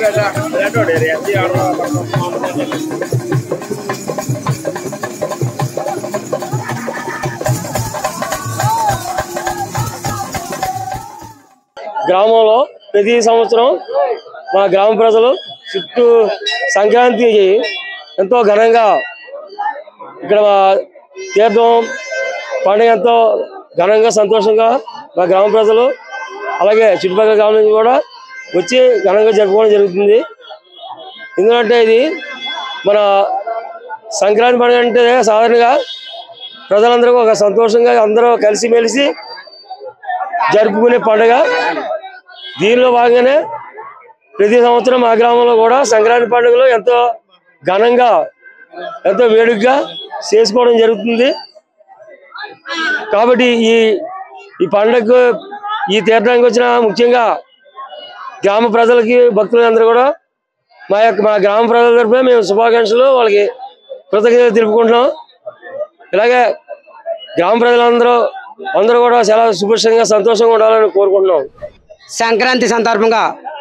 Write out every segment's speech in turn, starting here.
గ్రామంలో ప్రతి సంవత్సరం మా గ్రామ ప్రజలు చుట్టూ సంక్రాంతికి ఎంతో ఘనంగా ఇక్కడ మా తీర్థం పండుగ ఎంతో ఘనంగా సంతోషంగా మా గ్రామ ప్రజలు అలాగే చుట్టుపక్కల గ్రామం నుంచి కూడా వచ్చి ఘనంగా జరుపుకోవడం జరుగుతుంది ఎందుకంటే ఇది మన సంక్రాంతి పండుగ అంటే సాధారణంగా ప్రజలందరూ ఒక సంతోషంగా అందరూ కలిసిమెలిసి జరుపుకునే పండుగ దీనిలో భాగంగానే ప్రతి సంవత్సరం మా గ్రామంలో కూడా సంక్రాంతి పండుగలు ఎంతో ఘనంగా ఎంతో వేడుకగా చేసుకోవడం జరుగుతుంది కాబట్టి ఈ ఈ పండుగకు ఈ తీర్థానికి వచ్చిన ముఖ్యంగా గ్రామ ప్రజలకి భక్తులందరూ కూడా మా యొక్క మా గ్రామ ప్రజల తరఫున మేము శుభాకాంక్షలు వాళ్ళకి కృతజ్ఞతలు తెలుపుకుంటున్నాం ఇలాగే గ్రామ ప్రజలందరూ అందరూ కూడా చాలా సుభిక్షంగా సంతోషంగా ఉండాలని కోరుకుంటున్నాం సంక్రాంతి సందర్భంగా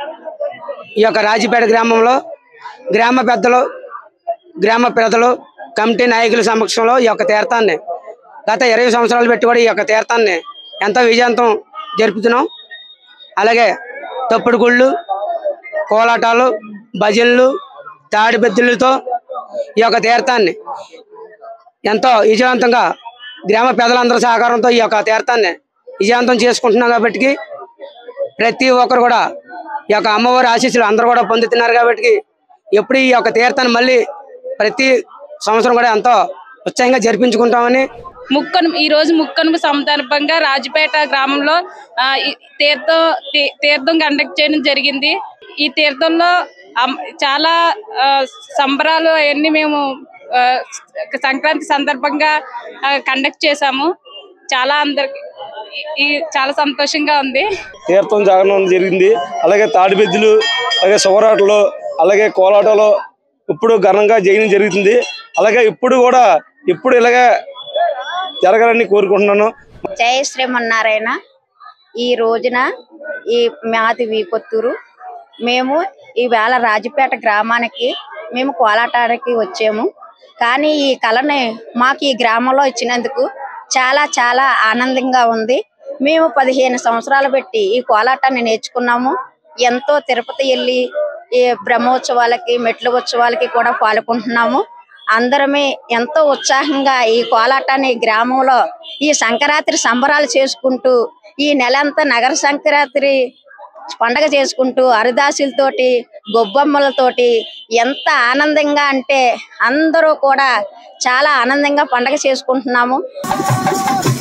ఈ యొక్క రాజపేట గ్రామంలో గ్రామ పెద్దలు గ్రామ పెద్దలు కమిటీ నాయకుల సమక్షంలో ఈ యొక్క తీర్థాన్ని గత ఇరవై సంవత్సరాలు పెట్టి కూడా ఈ యొక్క తీర్థాన్ని ఎంతో విజయవంతం జరుపుతున్నాం అలాగే తప్పుడు గుళ్ళు కోలాటాలు భజనలు తాడి బెద్దులతో ఈ యొక్క తీర్థాన్ని ఎంతో విజయవంతంగా గ్రామ పెద్దలందరి సహకారంతో ఈ యొక్క తీర్థాన్ని విజయవంతం చేసుకుంటున్నాం కాబట్టి ప్రతి ఒక్కరు కూడా ఈ యొక్క అమ్మవారి ఆశీస్సులు అందరూ కూడా పొందుతున్నారు కాబట్టి ఎప్పుడు ఈ యొక్క తీర్థాన్ని మళ్ళీ ప్రతి సంవత్సరం కూడా ఎంతో ఉత్సాహంగా జరిపించుకుంటామని ముక్కను ఈ రోజు ముక్కను సందర్భంగా రాజపేట గ్రామంలో ఆ, ఈ తీర్థం తీ- తీర్థం కండక్ట్ చేయడం జరిగింది ఈ తీర్థంలో అమ్- చాలా ఆ, సంబరాలు అవన్నీ మేము ఆ, సంక్రాంతి సందర్భంగా కండక్ట్ చేశాము చాలా అందరికి ఈ- ఈ చాలా సంతోషంగా ఉంది తీర్థం జరగడం జరిగింది అలాగే తాడిబెద్దులు అలాగే శుభరాటలు అలాగే కోలాటలు ఇప్పుడు ఘనంగా చేయడం జరుగుతుంది అలాగే ఇప్పుడు కూడా ఇప్పుడు ఇలాగే జరగాలని కోరుకుంటున్నాను జయ శ్రీమన్నారాయణ ఈ రోజున ఈ మాది వీపొత్తూరు మేము ఈవేళ రాజపేట గ్రామానికి మేము కోలాటానికి వచ్చాము కానీ ఈ కళని మాకు ఈ గ్రామంలో ఇచ్చినందుకు చాలా చాలా ఆనందంగా ఉంది మేము పదిహేను సంవత్సరాలు పెట్టి ఈ కోలాటాన్ని నేర్చుకున్నాము ఎంతో తిరుపతి వెళ్ళి ఈ బ్రహ్మోత్సవాలకి మెట్ల ఉత్సవాలకి కూడా పాల్గొంటున్నాము అందరమే ఎంతో ఉత్సాహంగా ఈ కోలాటాన్ని గ్రామంలో ఈ సంక్రాంతి సంబరాలు చేసుకుంటూ ఈ నెలంతా నగర సంక్రాంతి పండగ చేసుకుంటూ హరిదాసులతోటి గొబ్బమ్మలతోటి ఎంత ఆనందంగా అంటే అందరూ కూడా చాలా ఆనందంగా పండగ చేసుకుంటున్నాము